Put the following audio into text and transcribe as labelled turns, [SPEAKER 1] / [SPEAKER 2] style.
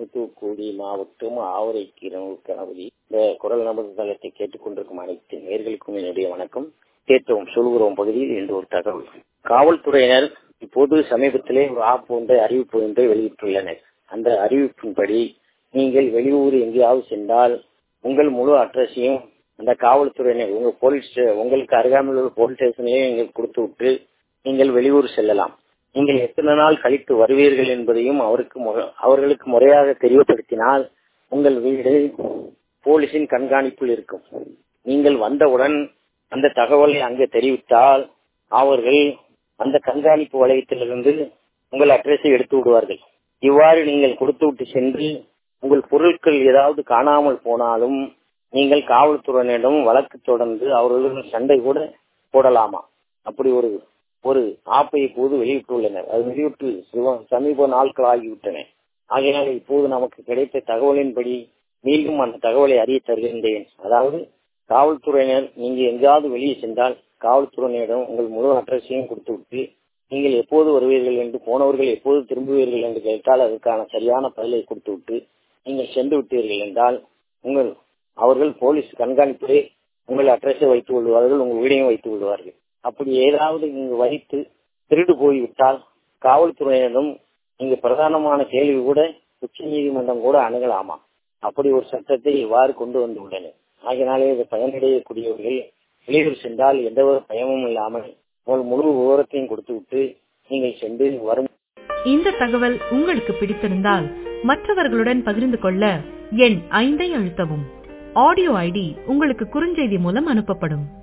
[SPEAKER 1] தூத்துக்குடி மாவட்டம் ஆவரைக்கீரன் கணபதி இந்த குரல் நமது தளத்தை கேட்டுக்கொண்டிருக்கும் அனைத்து நேர்களுக்கும் என்னுடைய வணக்கம் கேட்டோம் சொல்கிறோம் பகுதியில் இன்று ஒரு தகவல் காவல்துறையினர் இப்போது சமீபத்திலே ஒரு ஆப் ஒன்றை அறிவிப்பு ஒன்றை வெளியிட்டுள்ளனர் அந்த அறிவிப்பின்படி நீங்கள் வெளியூர் எங்கேயாவது சென்றால் உங்கள் முழு அட்ரஸையும் அந்த காவல்துறையினர் உங்க போலீஸ் உங்களுக்கு அருகாமையில் உள்ள போலீஸ் ஸ்டேஷன்லயே நீங்கள் கொடுத்து விட்டு நீங்கள் வெளியூர் செல்லலாம் நீங்கள் எத்தனை நாள் கழித்து வருவீர்கள் என்பதையும் அவருக்கு அவர்களுக்கு முறையாக தெரியப்படுத்தினால் உங்கள் வீடு போலீசின் கண்காணிப்பில் இருக்கும் நீங்கள் வந்தவுடன் அந்த தகவலை அங்கே தெரிவித்தால் அவர்கள் அந்த கண்காணிப்பு வளையத்திலிருந்து உங்கள் அட்ரஸை எடுத்து விடுவார்கள் இவ்வாறு நீங்கள் கொடுத்து விட்டு சென்று உங்கள் பொருட்கள் ஏதாவது காணாமல் போனாலும் நீங்கள் காவல்துறையினரிடம் வழக்கு தொடர்ந்து அவர்களுடன் சண்டை கூட போடலாமா அப்படி ஒரு ஒரு ஆப்பை இப்போது வெளியிட்டுள்ளனர் அது வெளியிட்டு சமீப நாட்கள் ஆகிவிட்டன ஆகையால் இப்போது நமக்கு கிடைத்த தகவலின்படி மீண்டும் அந்த தகவலை அறிய தருகின்றேன் அதாவது காவல்துறையினர் நீங்க எங்காவது வெளியே சென்றால் காவல்துறையினரிடம் உங்கள் முழு அட்ரஸையும் கொடுத்து விட்டு நீங்கள் எப்போது வருவீர்கள் என்று போனவர்கள் எப்போது திரும்புவீர்கள் என்று கேட்டால் அதற்கான சரியான பதிலை கொடுத்து விட்டு நீங்கள் சென்று விட்டீர்கள் என்றால் உங்கள் அவர்கள் போலீஸ் கண்காணிப்பிலே உங்கள் அட்ரஸை வைத்துக் கொள்வார்கள் உங்கள் வீடையும் வைத்துக் கொள்வார்கள் அப்படி ஏதாவது நீங்க வைத்து திருடு போய்விட்டால் காவல்துறையினரும் நீங்க பிரதானமான கேள்வி கூட உச்ச நீதிமன்றம் கூட அணுகலாமா அப்படி ஒரு சட்டத்தை இவ்வாறு கொண்டு வந்துள்ளனர் ஆகினாலே இது பயனடையக்கூடியவர்கள் வெளியூர் சென்றால் எந்த ஒரு பயமும் இல்லாமல் உங்கள் முழு விவரத்தையும் கொடுத்து விட்டு நீங்கள் சென்று வரும்
[SPEAKER 2] இந்த தகவல் உங்களுக்கு பிடித்திருந்தால் மற்றவர்களுடன் பகிர்ந்து கொள்ள எண் ஐந்தை அழுத்தவும் ஆடியோ ஐடி உங்களுக்கு குறுஞ்செய்தி மூலம் அனுப்பப்படும்